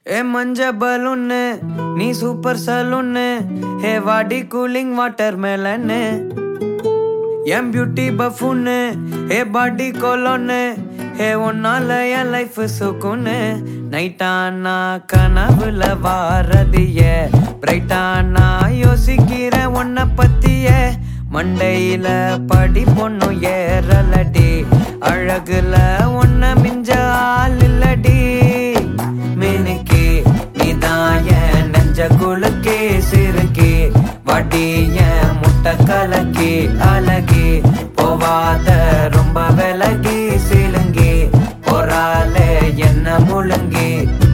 ஏ மஞ்ச பலூன்னு நீ சூப்பர் சலூன்னு ஹே வாடி கூலிங் வாட்டர் மேலன்னு என் பியூட்டி பஃபுன்னு ஹே பாடி கொலோன்னு ஹே உன்னால என் லைஃப் சுக்குன்னு நைட்டானா கனவுல வாரதிய பிரைட்டானா யோசிக்கிற உன்னை பத்திய மண்டையில படி பொண்ணும் ஏறலடி அழகுல உன்னை மிஞ்ச ஆள் இல்லடி மினுக்கி நீதான் என் நெஞ்ச குலுக்கி சிறுக்கி வடி என் முட்டை கலக்கி அழகி போவாத ரொம்ப விலகி சிலுங்கி போறாலே என்ன முழுங்கி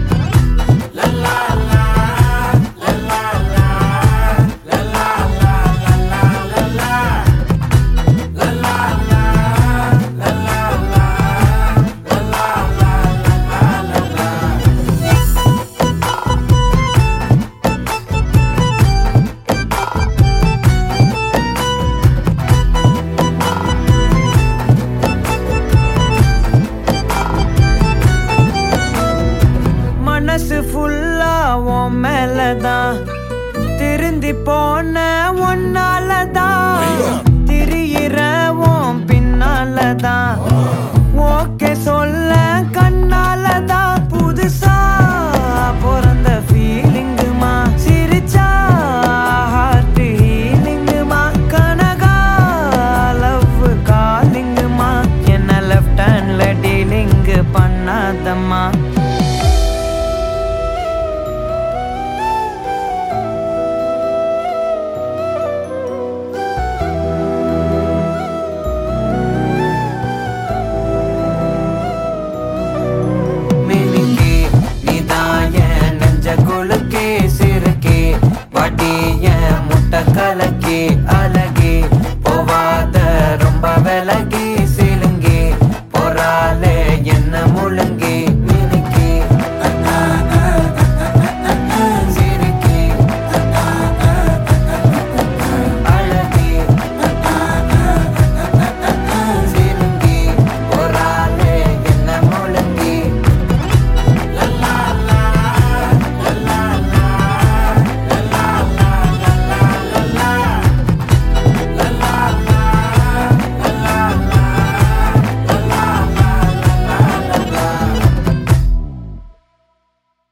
மனசு ஃபுல்லா உன் மேலதான் திருந்தி போன ஒன்னாலதான் திரியிற உன் பின்னாலதான் ஓகே சொல்ல கண்ணாலதான்